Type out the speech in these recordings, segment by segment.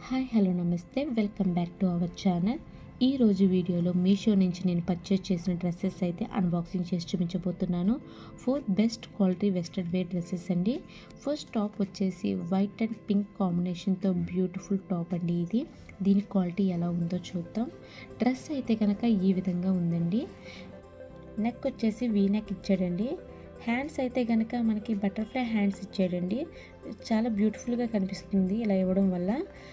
hi hello నమస్తే welcome back to our channel ఈ రోజు వీడియోలో మీషో నుంచి నేను పర్చేస్ చేసిన డ్రెస్సెస్ అయితే అన్బాక్సింగ్ చేసి చూపించబోతున్నాను four best quality western wear dresses అండి ఫస్ట్ టాప్ వచ్చేసి వైట్ అండ్ పింక్ కాంబినేషన్తో బ్యూటిఫుల్ టాప్ అండి ఇది దీని క్వాలిటీ ఎలా ఉందో చూద్దాం డ్రెస్ అయితే కనుక ఈ విధంగా ఉందండి నెక్ వచ్చేసి వీ నెక్ ఇచ్చాడండి హ్యాండ్స్ అయితే కనుక మనకి బటర్ఫ్లై హ్యాండ్స్ ఇచ్చాడండి చాలా బ్యూటిఫుల్గా కనిపిస్తుంది ఇలా ఇవ్వడం వల్ల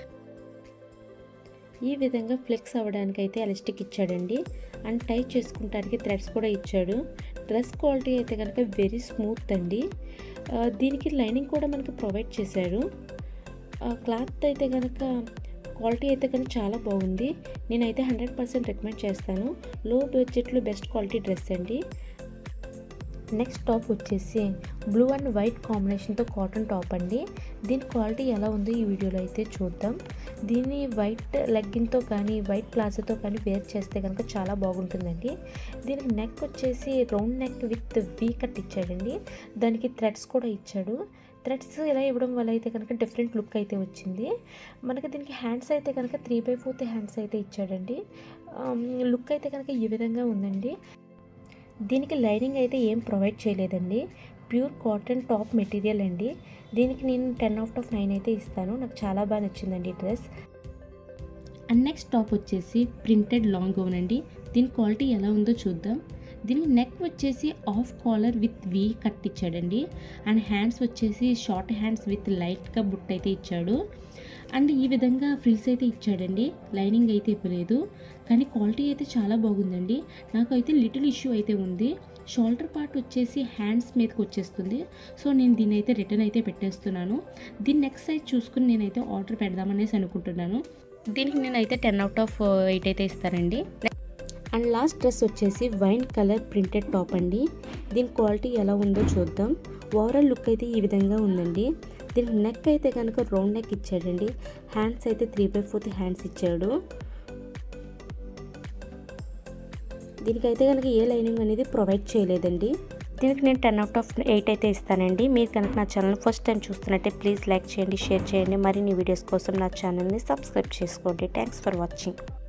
ఈ విధంగా ఫ్లెక్స్ అవ్వడానికి అయితే ఎలాస్టిక్ ఇచ్చాడండి అండ్ టై చేసుకుంటానికి థ్రెడ్స్ కూడా ఇచ్చాడు డ్రెస్ క్వాలిటీ అయితే కనుక వెరీ స్మూత్ అండి ఆ, దీనికి లైనింగ్ కూడా మనకి ప్రొవైడ్ చేశాడు క్లాత్ అయితే కనుక క్వాలిటీ అయితే కనుక చాలా బాగుంది నేనైతే హండ్రెడ్ పర్సెంట్ రికమెండ్ చేస్తాను లో బడ్జెట్లో బెస్ట్ క్వాలిటీ డ్రెస్ అండి నెక్స్ట్ టాప్ వచ్చేసి బ్లూ అండ్ వైట్ కాంబినేషన్తో కాటన్ టాప్ అండి దీని క్వాలిటీ ఎలా ఉందో ఈ వీడియోలో అయితే చూద్దాం దీన్ని వైట్ లెగ్గిన్తో కానీ వైట్ ప్లాజోతో కానీ వేర్ చేస్తే కనుక చాలా బాగుంటుందండి దీనికి నెక్ వచ్చేసి round neck with V cut ఇచ్చాడండి దానికి థ్రెడ్స్ కూడా ఇచ్చాడు థ్రెడ్స్ ఇలా ఇవ్వడం వల్ల అయితే కనుక డిఫరెంట్ లుక్ అయితే వచ్చింది మనకి దీనికి హ్యాండ్స్ అయితే కనుక త్రీ బై ఫోర్త్ హ్యాండ్స్ అయితే ఇచ్చాడండి లుక్ అయితే కనుక ఈ విధంగా ఉందండి దీనికి లైనింగ్ అయితే ఏం ప్రొవైడ్ చేయలేదండి ప్యూర్ కాటన్ టాప్ మెటీరియల్ అండి దీనికి నేను టెన్ అవుట్ ఆఫ్ నైన్ అయితే ఇస్తాను నాకు చాలా బాగా నచ్చిందండి ఈ డ్రెస్ అండ్ నెక్స్ట్ టాప్ వచ్చేసి ప్రింటెడ్ లాంగ్ గౌన్ అండి దీని క్వాలిటీ ఎలా ఉందో చూద్దాం దీనికి నెక్ వచ్చేసి off collar with V cut ఇచ్చాడండి అండ్ హ్యాండ్స్ వచ్చేసి షార్ట్ హ్యాండ్స్ విత్ లైట్గా బుట్ అయితే ఇచ్చాడు అండ్ ఈ విధంగా ఫ్రిల్స్ అయితే ఇచ్చాడండి లైనింగ్ అయితే ఇవ్వలేదు కానీ క్వాలిటీ అయితే చాలా బాగుందండి నాకు అయితే లిటిల్ ఇష్యూ అయితే ఉంది షోల్డర్ పార్ట్ వచ్చేసి హ్యాండ్స్ మీదకి వచ్చేస్తుంది సో నేను దీన్ని అయితే రిటర్న్ అయితే పెట్టేస్తున్నాను దీని నెక్స్ట్ సైజ్ చూసుకుని నేనైతే ఆర్డర్ పెడదామనేసి అనుకుంటున్నాను దీనికి నేనైతే టెన్ అవుట్ ఆఫ్ ఎయిట్ అయితే ఇస్తానండి అండ్ లాస్ట్ డ్రెస్ వచ్చేసి వైన్ కలర్ ప్రింటెడ్ టాప్ అండి దీని క్వాలిటీ ఎలా ఉందో చూద్దాం ఓవరాల్ లుక్ అయితే ఈ విధంగా ఉందండి దీనికి నెక్ అయితే కనుక రౌండ్ నెక్ ఇచ్చాడండి హ్యాండ్స్ అయితే త్రీ బై ఫోర్త్ హ్యాండ్స్ ఇచ్చాడు దీనికైతే కనుక ఏ లైనింగ్ అనేది ప్రొవైడ్ చేయలేదండి దీనికి నేను టెన్ అవుట్ ఆఫ్ ఎయిట్ అయితే ఇస్తానండి మీరు కనుక నా ఛానల్ ఫస్ట్ టైం చూస్తున్నట్టే ప్లీజ్ లైక్ చేయండి షేర్ చేయండి మరిన్ని వీడియోస్ కోసం నా ఛానల్ని సబ్స్క్రైబ్ చేసుకోండి థ్యాంక్స్ ఫర్ వాచింగ్